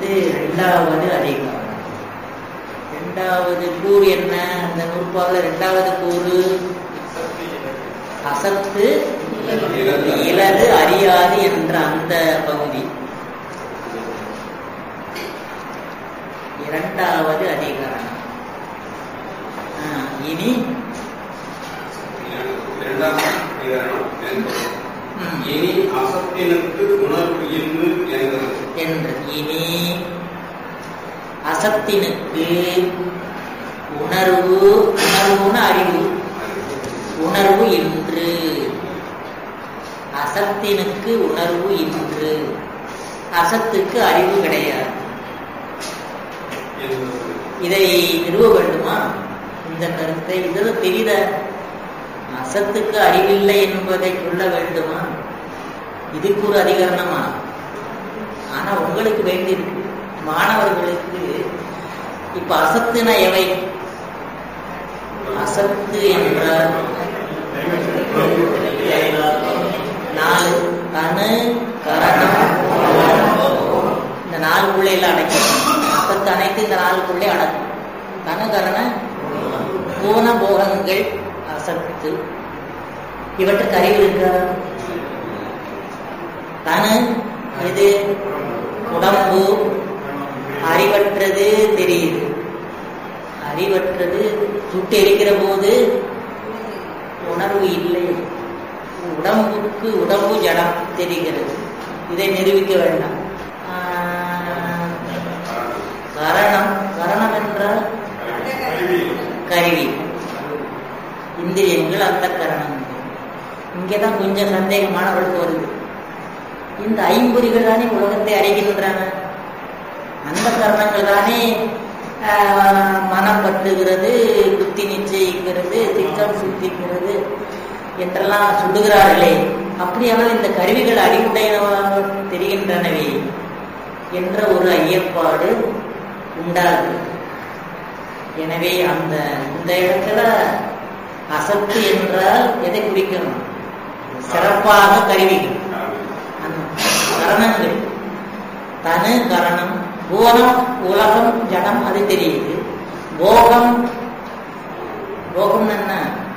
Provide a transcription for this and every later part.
வந்து ரெண்டாவது அதிகாரம் ரெண்டாவது கூறு என்ன அந்த நூற்பாவில் ரெண்டாவது கூறு அசத்து இலது அறியாது என்ற அந்த பகுதி இரண்டாவது அதிகாரம் ஆ, இனி இரண்டாம் அதிகாரம் என்பது ம், இனி அசத்தினுக்கு உணர்வு இன்று என்றது என்று இனி அசத்தினுக்கு உணர்வு உணர்வுன்னு அறிவு உணர்வு இன்று அசத்தினுக்கு உணர்வு இன்று அசத்துக்கு அறிவு கிடையாது என்பது இதை நிறுவ வேண்டுமா இந்த கருத்தை இது தெரியுத அசத்துக்கு அறிவில்லை என்பதை சொல்ல வேண்டுமா இதுக்கு ஒரு அதிகரணமா ஆனா உங்களுக்கு வேண்டியிருக்கு மாணவர்களுக்கு இப்ப அசத்துனா எவை அசத்து என்றால் நாலு தனு கரணம் இந்த நாலுக்குள்ளே எல்லாம் அடக்கும் அசத்து அனைத்து இந்த நாலுக்குள்ளே அடக்கும் தனு கரண பூன போகங்கள் அசத்து இவற்றுக்கு அறிவு இருக்கா தனு இது உடம்பு அறிவற்றது தெரியுது அறிவற்றது சுட்டு எரிக்கிற போது உணர்வு இல்லை உடம்புக்கு உடம்பு ஜடம் தெரிகிறது இதை நிரூபிக்க வேண்டாம் ஆஹ், கரணம் கரணம் என்றால் கருவி இந்திரியங்கள் அந்த கரணம் இங்கேதான் கொஞ்சம் சந்தேகமானவர்களுக்கு வருது இந்த ஐம்பொறிகள் தானே உலகத்தை அறிகின்றன அந்த கரணங்கள் தானே ஆஹ், மனம் பற்றுகிறது புத்தி நிச்சயிக்கிறது திட்டம் சித்திக்கிறது என்றெல்லாம் சொல்லுகிறார்களே அப்படியானால் இந்த கருவிகள் அறிவுடையனவாக தெரிகின்றனவே என்ற ஒரு ஐயப்பாடு உண்டாகுது எனவே அந்த இந்த இடத்துல அசத்து என்றால் எதை குறிக்கணும் சிறப்பாக கருவிகள் அந்த கரணங்கள் தனு கரணம் பூவனம் உலகம் ஜடம் அது தெரியுது போகம் போகம் என்ன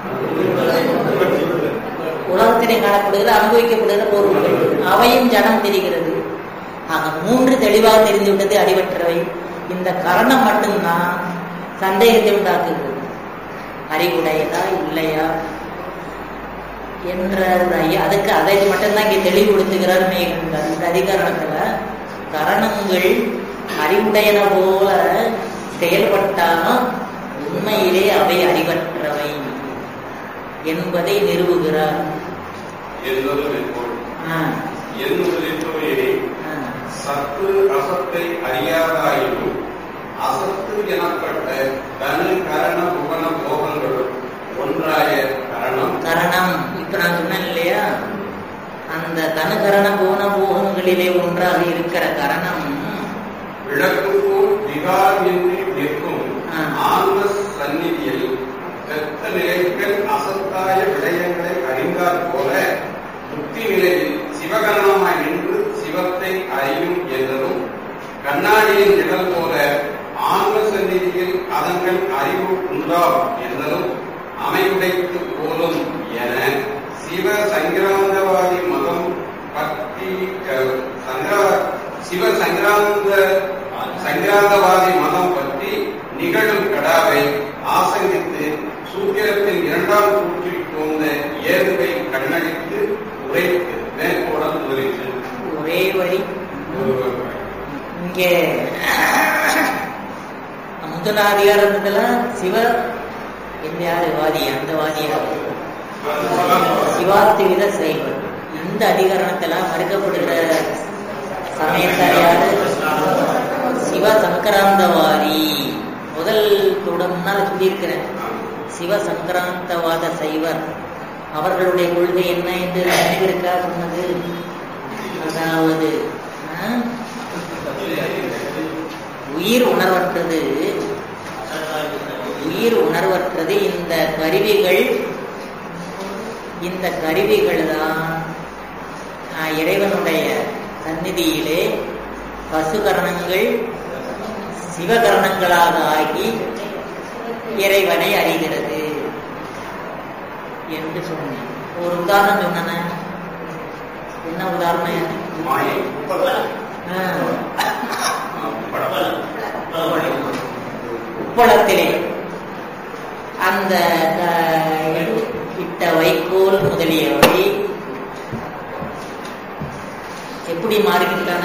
உலகத்திலே காணப்படுகிற அனுபவிக்கப்படுகிற பொருள்கள் அவையும் ஜடம் தெரிகிறது ஆக மூன்று தெளிவாக தெரிந்துவிட்டது அறிவற்றவை இந்த கரணம் மட்டும்தான் சந்தேகத்தை உண்டாக்குகிறது அறிவுடையதா இல்லையா என்ற ஒரு ஐயா அதுக்கு அதை மட்டும்தான் இங்கே தெளிவுபடுத்துகிறார் மேகண்டார் இந்த அதிகாரத்துல கரணங்கள் அறிவுடையன போல செயல்பட்டாலும் உண்மையிலே அவை அறிவற்றவை என்பதை நிறுவுகிறார் என்பது மேற்கோள் ஆ, என்பதில் ஆ. சத்து அசத்தை அறியாதாயினும் அசத்து எனப்பட்ட தனு கரண புவன போகங்களும் ஒன்றாய கரணம் கரணம் இப்ப நான் சொன்னேன் இல்லையா அந்த தனுகரண போன போகங்களிலே ஒன்றாக இருக்கிற கரணம் விளக்குக்கும் விகாரமின்றி நிற்கும் ஆ. ஆன்ம சந்நிதியில் வெத்த நிலைகள் அசத்தாய விடயங்களை அறிந்தாற் போல முக்தி நிலையில் சிவகரணமாய் நின்று சிவத்தை அறியும் என்றதும் கண்ணாடியின் நிழல் போல ஆன்ம சந்நிதியில் அதங்கள் அறிவு உண்டாம் என்றதும் அமைவுடைத்து போலும் என சிவ சங்கிராந்தவாதி மதம் பக்தி அஹ், சங்கிரா- சிவ சங்கிராந்த சங்கிராந்தவாதி மதம் பற்றி நிகழும் கடாவை ஆசங்கித்து சூத்திரத்தின் இரண்டாம் கூற்றில் தோன்ற ஏதுவை கண்ணடித்து உரைத்து மேற்கோடல் முதலிட்டு ஒரே வரி இங்கே முதலாதிகாரத்துல சிவ என்ன யாரு வாதி அந்த வாதியா சிவாத்வித சைவர் இந்த அதிகரணத்துல மறுக்கப்படுகிற சமயத்தார் யாரு சிவ சங்கராந்தவாதி முதல் தொடர்ந்தால் சொல்லியிருக்கிறேன் சிவ சங்கராந்தவாத சைவர் அவர்களுடைய கொள்கை என்ன என்று நினைவிருக்கா சொன்னது அதாவது ஆ? உயிர் உணர்வற்றது உயிர் உணர்வற்றது இந்த கருவிகள் இந்த கருவிகள் தான் இறைவனுடைய சந்நிதியிலே பசுகரணங்கள் சிவகரணங்களாக ஆகி இறைவனை அறிகிறது என்று சொன்னேன் ஒரு உதாரணம் சொன்னேன் என்ன உதாரணம் மாயை ஆ. உப்பளத்திலே அந்த அஹ், இட்ட வைக்கோல் முதலியவை எப்படி மாறுகின்றன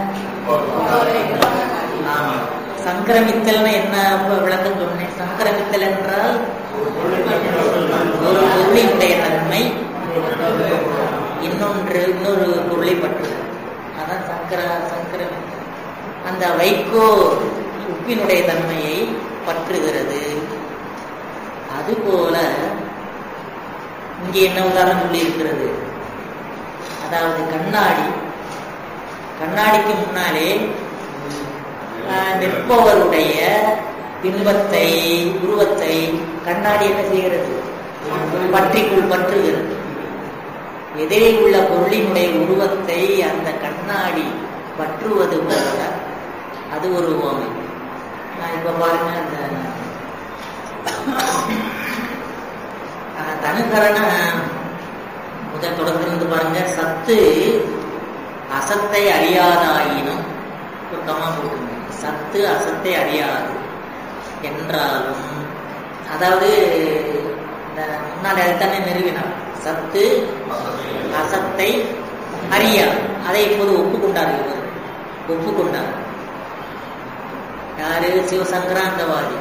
ஆமா. சங்கிரமித்தல்னு என்ன அப்ப விளக்கம் சொன்னேன் சங்கிரமித்தல் என்றால் ஒரு பொருளினுடைய தன்மை இன்னொன்று இன்னொரு பொருளை பற்றுதல் அதான் சங்கர சங்கரமித்தல் அந்த வைக்கோ உப்பினுடைய தன்மையை பற்றுகிறது அதுபோல இங்கே என்ன உதாரணம் சொல்லி இருக்கிறது அதாவது கண்ணாடி கண்ணாடிக்கு முன்னாலே ஆஹ், நிற்பவருடைய பின்பத்தை உருவத்தை கண்ணாடி என்ன செய்கிறது பற்றிக்குள் பற்றுகிறது எதிரே உள்ள பொருளினுடைய உருவத்தை அந்த கண்ணாடி பற்றுவது போல அது ஒரு உவமை நான் இப்ப பாருங்க அந்த ஆஹ், தனுகரண முதல் தொடர்ந்து பாருங்க சத்து அசத்தை அறியாதாயினும் சுத்தமா போட்டுங்க சத்து அசத்தை அறியாது என்றாலும் அதாவது இந்த முன்னாடி அதைத்தானே நிறுவினார் சத்து அசத்தை அறியாது அதை இப்போது ஒப்புக்கொண்டார் இவர் ஒப்புக்கொண்டார் யாரு சிவசங்கராந்தவாதி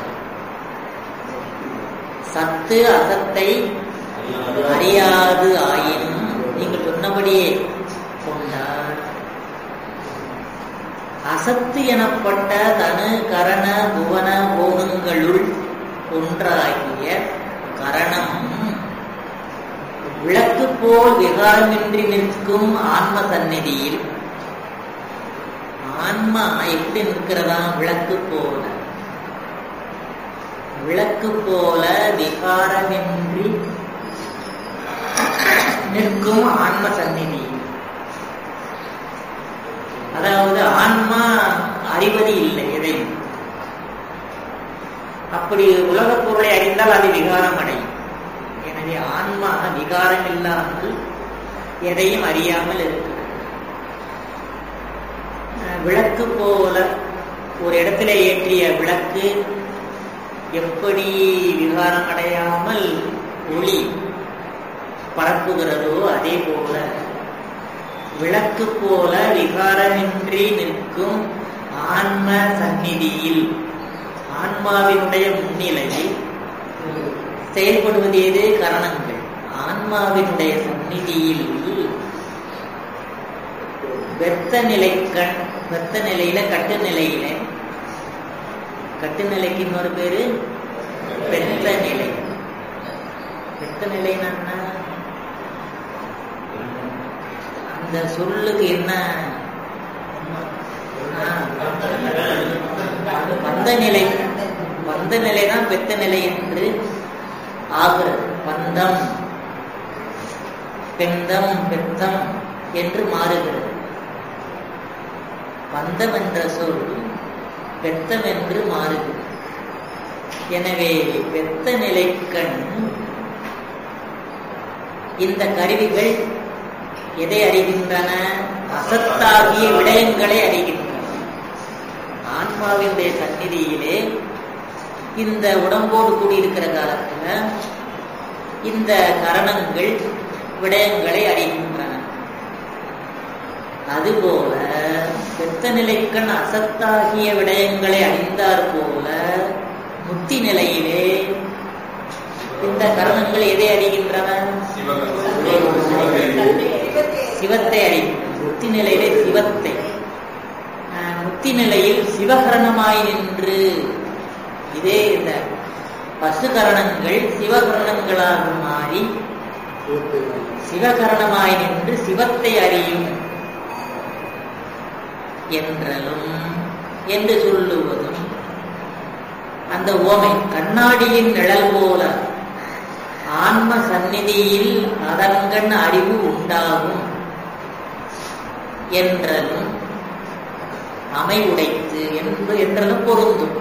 சத்து அசத்தை அறியாது ஆயினும் நீங்கள் சொன்னபடியே கொண்டார் அசத்து எனப்பட்ட தனு கரண புவன போகங்களுள் ஒன்றாகிய கரணம் விளக்கு போல் விகாரமின்றி நிற்கும் ஆன்ம சந்நிதியில் ஆன்மா எப்படி நிற்கிறதா விளக்கு போல விளக்கு போல விகாரமின்றி நிற்கும் ஆன்ம சந்நிதி அதாவது ஆன்மா அறிவது இல்லை எதையும் அப்படி உலகப் பொருளை அறிந்தால் அது விகாரம் அடையும் எனவே ஆன்மா விகாரம் இல்லாமல் எதையும் அறியாமல் இருக்கிறது அஹ் விளக்கு போல ஒரு இடத்துல ஏற்றிய விளக்கு எப்படி விகாரம் அடையாமல் ஒளி பரப்புகிறதோ அதே போல விளக்கு போல விகாரமின்றி நிற்கும் ஆன்ம சந்நிதியில் ஆன்மாவினுடைய முன்னிலையில் செயல்படுவது எது கரணங்கள் ஆன்மாவினுடைய சந்நிதியில் வெத்த நிலை கண் வெத்த நிலையில கட்டு நிலையில கட்டு நிலைக்கு இன்னொரு பேரு வெத்த நிலை வெத்த நிலைன்னா என்ன? அந்த சொல்லுக்கு என்ன ஆ, வந்த நிலை வந்த நிலை தான் பெத்த நிலை என்று ஆகிறது பந்தம் பெந்தம் பெத்தம் என்று மாறுகிறது பந்தம் என்ற சொல் பெத்தம் என்று மாறுகிறது எனவே பெத்த நிலைக்கண் இந்த கருவிகள் எதை அறிகின்றன அசத்தாகிய விடயங்களை அறிகின்றன ஆன்மாவினுடைய சந்நிதியிலே இந்த உடம்போடு கூடியிருக்கிற காலத்துல இந்த கரணங்கள் விடயங்களை அறிகின்றன அதுபோல பெத்த நிலைக்கண் அசத்தாகிய விடயங்களை அறிந்தார் போல முத்தி நிலையிலே இந்த கரணங்கள் எதை அறிகின்றன சிவத்தை அறிகின்றன முத்தி நிலையிலே சிவத்தை ஆஹ் முத்தி நிலையில் சிவகரணமாய் நின்று இதே இந்த பசுகரணங்கள் சிவகரணங்களாக மாறி சிவகரணமாய் நின்று சிவத்தை அறியும் என்றலும் என்று சொல்லுவதும் அந்த ஓமை கண்ணாடியின் நிழல் போல ஆன்ம சந்நிதியில் அதன்கண் அறிவு உண்டாகும் என்றலும் அமை உடைத்து என்று என்றதும் பொருந்தும்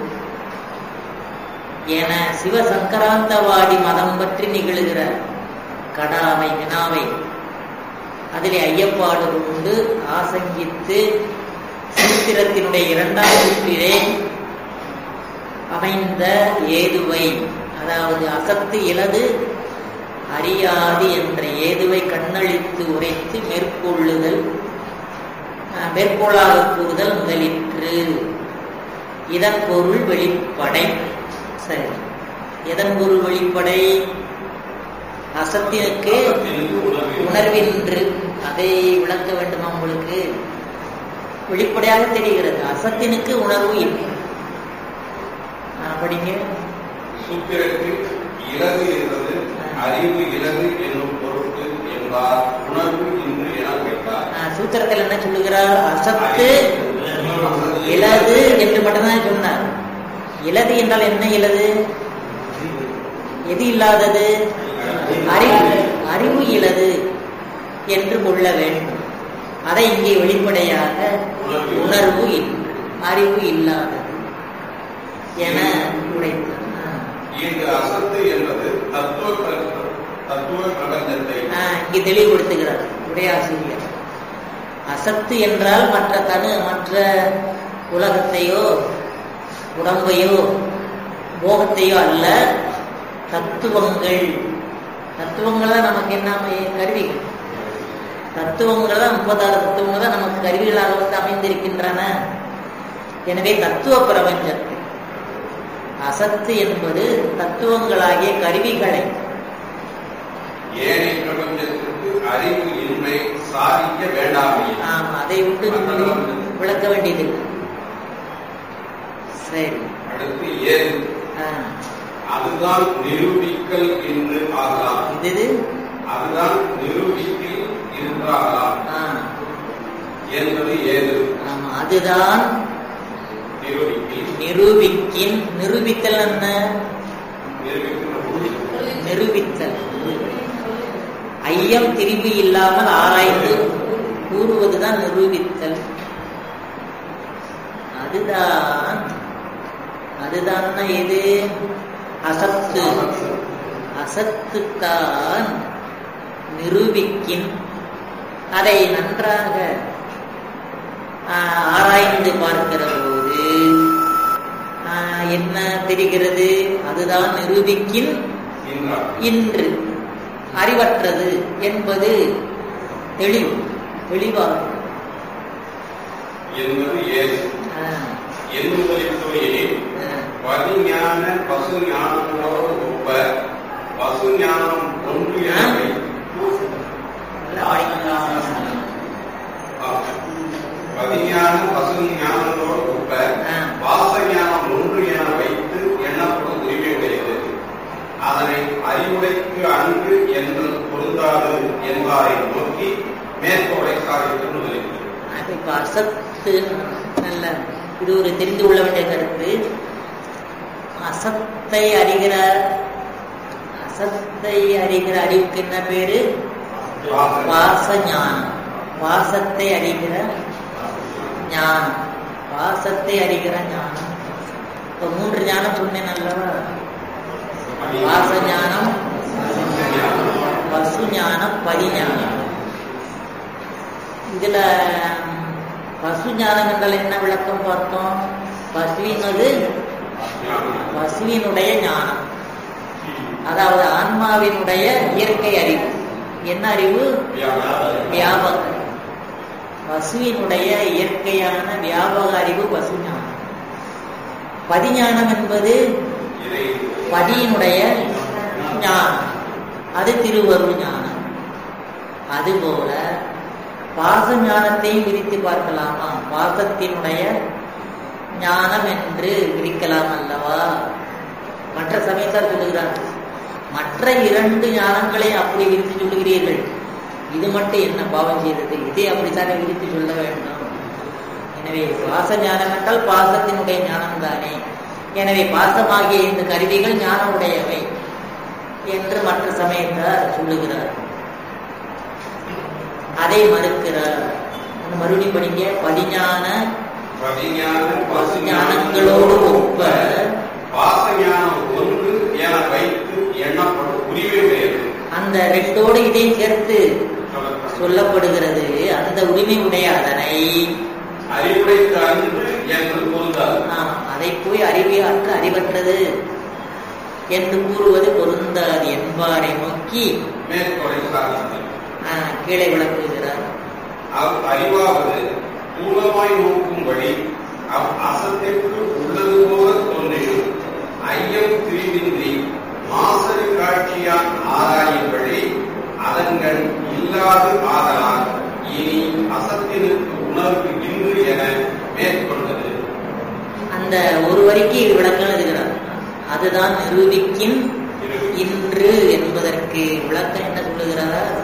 என சிவசங்கராந்தவாடி மதம் பற்றி நிகழுகிற கடாமை வினாவை அதிலே ஐயப்பாடு கொண்டு ஆசங்கித்து சூத்திரத்தினுடைய இரண்டாம் சுற்றிலே அமைந்த ஏதுவை அதாவது அசத்து இலது அறியாது என்ற ஏதுவை கண்ணளித்து உரைத்து மேற்கொள்ளுதல் அஹ், மேற்கோளாக கூறுதல் முதலிற்று இதன் பொருள் வெளிப்படை சரி எதன் பொருள் வெளிப்படை அசத்தினுக்கு உணர்வின்று அதை விளக்க வேண்டுமா உங்களுக்கு வெளிப்படையாக தெரிகிறது அசத்தினுக்கு உணர்வு இல்லை ஆ, படிங்க சூத்திரத்தில் இலகு என்பது அறிவு இலகு என்னும் பொருட்டு என்பார் உணர்வு இன்று என வைத்தார் ஆ, சூத்திரத்தில் என்ன சொல்லுகிறார் அசத்து இலது என்று மட்டும்தான் சொன்னார் இலது என்றால் என்ன இலது எது இல்லாதது அறிவு அறிவு இலது என்று கொள்ள வேண்டும் அதை இங்கே வெளிப்படையாக உணர்வு இன்று அறிவு இல்லாதது என உடைத்தார் ஆ. இங்கு அசத்து என்பது தத்துவ பிர- தத்துவ பிரபஞ்சத்தை ஆ, இங்கே தெளிவுபடுத்துகிறார் உடையாசிரியர் அசத்து என்றால் மற்ற தனு மற்ற உலகத்தையோ உடம்பையோ போகத்தையோ அல்ல தத்துவங்கள் தத்துவங்கள் தான் நமக்கு என்ன அமை- கருவிகள் தத்துவங்கள் தான் முப்பத்தாறு தத்துவங்கள் தான் நமக்கு கருவிகளாக வந்து அமைந்திருக்கின்றன எனவே தத்துவ பிரபஞ்சத்தை அசத்து என்பது தத்துவங்களாகிய கருவிகளை ஏனைய பிரபஞ்சத்திற்கு அறிவு இன்மை சாதிக்க வேண்டாமே ஆம், அதை விட்டு சொல்லி விளக்க வேண்டியது சரி அடுத்து ஏது ஆ, அதுதான் நிரூபிக்கல் என்று ஆகலாம் இது அதுதான் நிரூபிக்கல் என்று ஆகலாம் ஆ, என்பது ஏது ஆமா, அதுதான் நிரூபிக்கல் நிரூபிக்கின் நிரூபித்தல் என்ன நிரூபிக்கிற நிரூபித்தல் ஐயம் திரும்பி இல்லாமல் ஆராய்ந்து கூறுவதுதான் நிரூபித்தல் அதுதான் அதுதான் எது அசத்து அசத்துத்தான் நிரூபிக்கின் அதை நன்றாக ஆஹ், ஆராய்ந்து பார்க்கிற போது ஆஹ், என்ன தெரிகிறது அதுதான் நிரூபிக்கின் என்றார் இன்று அறிவற்றது என்பது தெளிவு தெளிவாக என்பது ஏது ஆஹ், என்பதில் தொழிலில் ஆஹ், பதிஞான பசு ஞானங்களோடு ஒப்ப பசு ஞானம் ஒன்று என வை- நல்லா படிக்கணும். ஆ. பதிஞான பசு ஞானங்களோடு ஒப்ப ஆ. வாச ஞானம் ஒன்று என வைத்து எண்ணப்படும் உரிமை உடையது அதனை அறிவுடைக்கு அன்பு என்று பொருந்தாது என்பாரை நோக்கி மேற்கோளை சாதித்து முதலிட்டு அது இப்ப அசத்து நல்ல இது ஒரு தெரிந்து கொள்ள வேண்டிய கருத்து அசத்தை அறிகிற அசத்தை அறிகிற அறிவுக்கு என்ன பேரு வாச ஞானம் வாசத்தை அறிகிற ஞானம் வாசத்தை அறிகிற ஞானம் இப்ப மூன்று ஞானம் சொன்னேன் அல்லவா வாச ஞானம் பசு ஞானம் பரிஞானம் இதுல ம், பசு ஞானம் என்றால் என்ன விளக்கம் பார்த்தோம் பசுவினது பசுவினுடைய ஞானம் அதாவது ஆன்மாவினுடைய இயற்கை அறிவு என்ன அறிவு வியாபகம் பசுவினுடைய இயற்கையான வியாபக அறிவு பசு ஞானம் பதிஞானம் என்பது இதை பதியினுடைய ஞானம் அது திருவருள் ஞானம் அதுபோல பாச ஞானத்தையும் விரித்து பார்க்கலாமா பாசத்தினுடைய ஞானம் என்று விரிக்கலாம் அல்லவா மற்ற சமயத்தார் சொல்லுகிறார் மற்ற இரண்டு ஞானங்களை அப்படி விரித்து சொல்லுகிறீர்கள் இது மட்டும் என்ன பாவம் செய்தது இதை அப்படித்தானே விரித்து சொல்ல வேண்டும் எனவே பாச ஞானம் என்றால் பாசத்தினுடைய ஞானம் தானே எனவே பாசமாகிய இந்த கருவிகள் ஞான உடையவை என்று மற்ற சமயத்தார் சொல்லுகிறார் அதை மறுக்கிறார் ஒண்ணு மறுபடியும் படிங்க பதிஞான பதிஞான பசு ஞானங்களோடு ஒப்ப பாசஞானம் ஒன்று என வைத்து எண்ணப்படும் உரிமை உடையது அந்த ரெண்டோடு இதையும் சேர்த்து சொல்லப்படும். சொல்லப்படுகிறது அந்த உரிமை உடைய அதனை அறிவுடைத்து அன்று என்று பொருந்தாது ஆம், அதை போய் அறிவியாற்று அறிவற்றது என்று கூறுவது பொருந்தாது என்பாரை நோக்கி மேற்கொடை சாதித்தல் ஆ, கீழே விளக்குகிறார் அவ் அறிவாவது மூலமாய் நோக்கும் வழி அவ் அசத்திற்கு உள்ளது போல தோன்றியும் ஐயம் திரிவின்றி மாசறு காட்சியான் ஆராயும் வழி அதன்கள் இல்லாது ஆதலால் இனி அசத்தினுக்கு உணர்வு இன்று என மேற்கொண்டது அந்த ஒரு வரிக்கு இது விளக்கம் எழுதுகிறார் அதுதான் நிரூபிக்கின் இன்று என்பதற்கு விளக்கம் என்ன சொல்லுகிறார்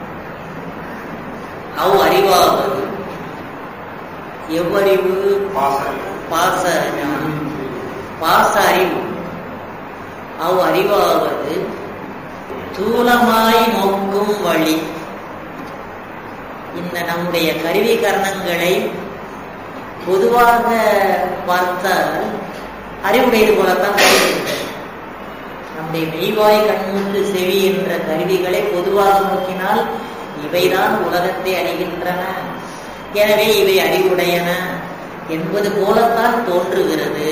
அவ் அறிவாவது எவ்வறிவு பாசறை பாச ஞானம் பாச அறிவு அவ் அறிவாவது தூலமாய் நோக்கும் வழி இந்த நம்முடைய கருவி கரணங்களை பொதுவாக பார்த்தால் அறிவுடையது போலத்தான் தெரிகிறது நம்முடைய மெய்வாய் கண்மூக்கு செவி என்ற கருவிகளை பொதுவாக நோக்கினால் இவைதான் உலகத்தை அறிகின்றன எனவே இவை அறிவுடையன என்பது போலத்தான் தோன்றுகிறது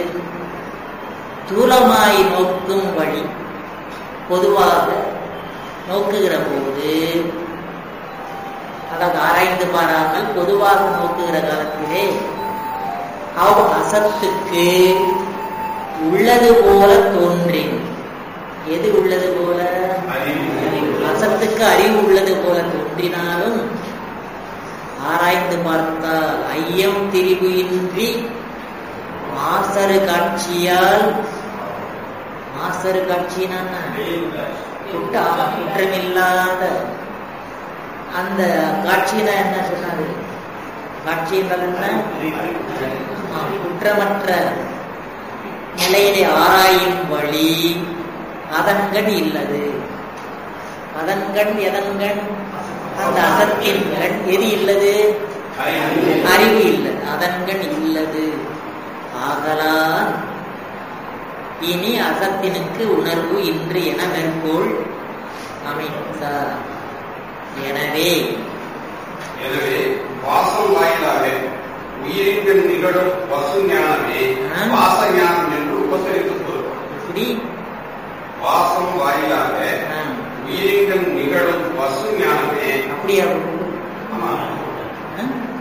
தூலமாய் நோக்கும் வழி பொதுவாக நோக்குகிற போது அதாவது ஆராய்ந்து பாராமல் பொதுவாக நோக்குகிற காலத்திலே அவ் அசத்துக்கு உள்ளது போல தோன்றின் எது உள்ளது போல அறிவு அசத்துக்கு அறிவு உள்ளது போல தோன்றினாலும் ஆராய்ந்து பார்த்தால் ஐயம் திரிவு இன்றி மாசரு காட்சியால் மாசரு காட்சினா குட்ட குற்றமில்லாத அந்த காட்சினா என்ன சொன்னாரு காட்சி என்றால் என்ன ஆ, குற்றமற்ற நிலையிலே ஆராயும் வழி அதன்கண் இல்லது அதன்கண் எதன்கண் அந்த அகத்தின் கண் எது இல்லது அறிவு அறிவு இல்லது அதன்கண் இல்லது ஆகலால் இனி அகத்தினுக்கு உணர்வு இன்று என மேற்கோள் அமைத்தார் எனவே எனவே வாசம் வாயிலாக உயிரின் நிகழும் பசு ஞானமே ஆ. வாச ஞானம் என்று உபசரித்து கூறுவோம் இப்படி வாசம் வாயிலாக ஆ, உயிரின் நிகழும் பசு ஞானமே அப்படியா ஆமா. ஆ?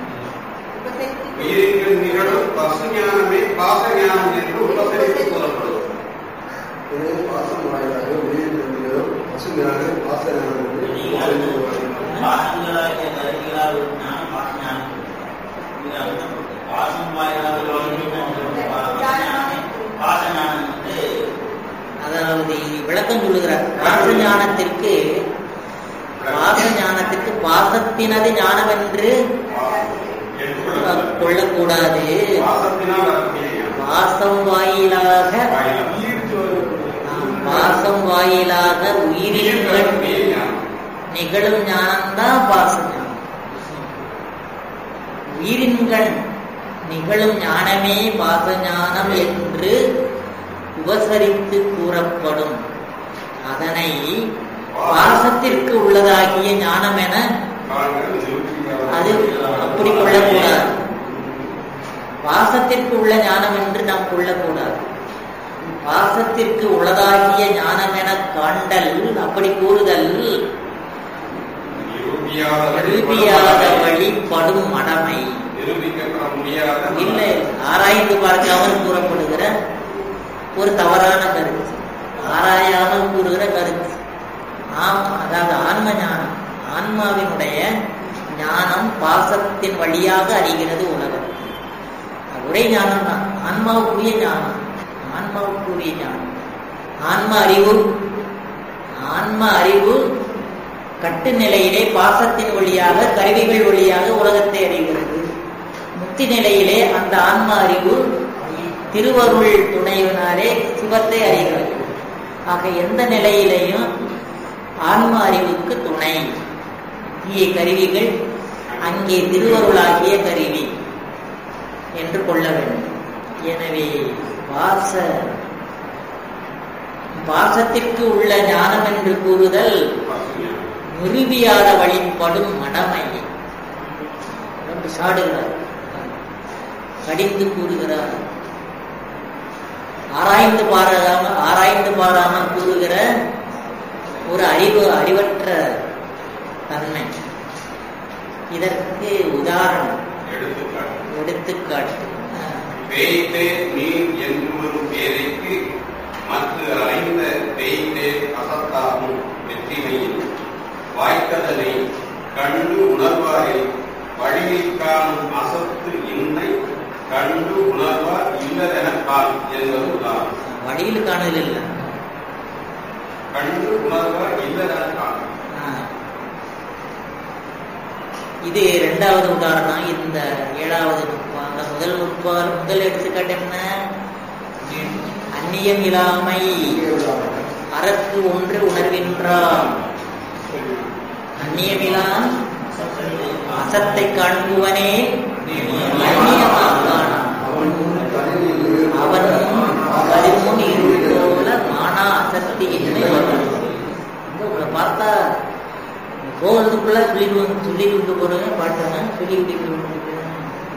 உயிரின் நிகழும் பசு ஞானமே பாச ஞானம் என்று உபசரித்து கூறப்படும் எனவே பாசம் வாயிலாக உயிரிழந்தோம் பசுமையான பாசனாக பாசங்களாகிய கருவிகளால் ஒரு ஞானம் பாசஞானம். இது அர்த்தம். பாசம் வாயிலாக ஞானம் பாசஞானம் வந்து அதாவது விளக்கம் சொல்லுகிறார் பாச ஞானத்திற்கு பாச ஞானத்திற்கு பாசத்தினது ஞானம் என்று எடுத்துக்கொள்ளப்படும். கொள்ளக்கூடாது வாசத்தினால் வரக்கூடிய ஞானம். பாசம் வாயிலாக வாயிலாக. பாசம் வாயிலாக உயிரின் உயிர் வரக்கூடிய ஞானம். நிகழும் ஞானம்தான் பாச ஞானம் உயிரின்கண் நிகழும் ஞானமே பாச ஞானம் என்று உபசரித்து கூறப்படும் அதனை பாசத்திற்கு உள்ளதாகிய ஞானம் என காண்கள் நிறுத்தியாக அது அப்படி கொள்ளக்கூடாது பாசத்திற்கு உள்ள ஞானம் என்று நாம் கொள்ளக்கூடாது பாசத்திற்கு உள்ளதாகிய ஞானம் என காண்டல் அப்படி கூறுதல் நிரூபியாத வழி நிரூபியாத வழி படும் மடமை நிரூபிக்கப்பட முடியாத இல்லை ஆராய்ந்து பார்க்காமல் கூறப்படுகிற ஒரு தவறான கருத்து ஆராயாமல் கூறுகிற கருத்து ஆம் அதாவது ஆன்ம ஞானம் ஆன்மாவினுடைய ஞானம் பாசத்தின் வழியாக அறிகிறது உலகம் ஒரே ஞானம் தான் ஆன்மாவுக்குரிய ஞானம் ஆன்மாவுக்குரிய ஞானம் ஆன்ம அறிவு ஆன்ம அறிவு கட்டு நிலையிலே பாசத்தின் வழியாக கருவிகள் வழியாக உலகத்தை அறிகிறது முக்தி நிலையிலே அந்த ஆன்ம அறிவு திருவருள் துணையினாலே சிவத்தை அறிகிறது ஆக எந்த நிலையிலையும் ஆன்ம அறிவுக்கு துணை தீய கருவிகள் அங்கே திருவருளாகிய கருவி என்று கொள்ள வேண்டும் எனவே வாச வாசத்திற்கு உள்ள ஞானம் என்று கூறுதல் பசுஞானம். நிறுவியாத வழிபடும் மடமை ரொம்ப சாடுகிறார் கடிந்து கூறுகிறார் ஆராய்ந்து பாராம ஆராய்ந்து பாராமல் கூறுகிற ஒரு அறிவு அறிவற்ற தன்மை இதற்கு உதாரணம் எடுத்துக்காட்டு எடுத்துக்காட்டு பேய்த்தே நீர் என்பும் பேதைக்கு மற்ற அறிந்த பேய்த்தே அசத்தாகும் வெற்றிமையில் வாய்க்கதனை கண்டு உணர்வாரை வழியில் காணும் அசத்து இன்னை கண்டு உணர்வார் இல்லதெனக் கால் என்பது உதாரணம் வழியில் காணல் இல்லை கண்டு உணர்வார் இல்லதெனக் கால் ஆ. இது இரண்டாவது உதாரணம் இந்த ஏழாவது நுட்பம் அந்த முதல் நுட்பம் முதல் எடுத்துக்காட்டு என்ன அந்நியம் இல்லாமை அறத்து ஒன்று உணர்கின்றான் அந்நியமிலான் அசத்தை காண்புவனே அந்நியமாகான் அவன் கதிர்முன் இருள் போல மானா அசக்தி இன்மை வரும். இங்க உங்களை பார்த்தா கோவத்துக்குள்ள சொல்லிட்டு வந்து சொல்லிட்டு விட்டு போறேங்க பாட்டுங்க சொல்லி விட்டு போறேங்க.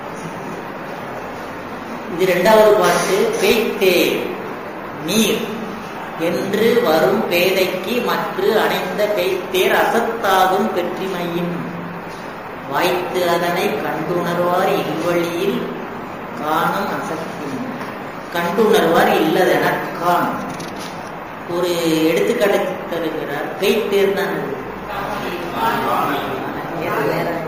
இது இரண்டாவது பாட்டு பேய்த்தே நீர் என்று வரும் பேதைக்கு மற்ற அணைந்த பேய்த்தேர் அசத்தாகும் பெற்றிமையின் வாய்த்து அதனை கண்டுணர்வார் இல்வழியில் காணும் அசக்தி கண்டுணர்வார் இல்லதெனக் காணும் ஒரு எடுத்துக்காட்டு தருகிறார் பேய்த்தேர் தான் அது. காணல் நேரம் நேரம்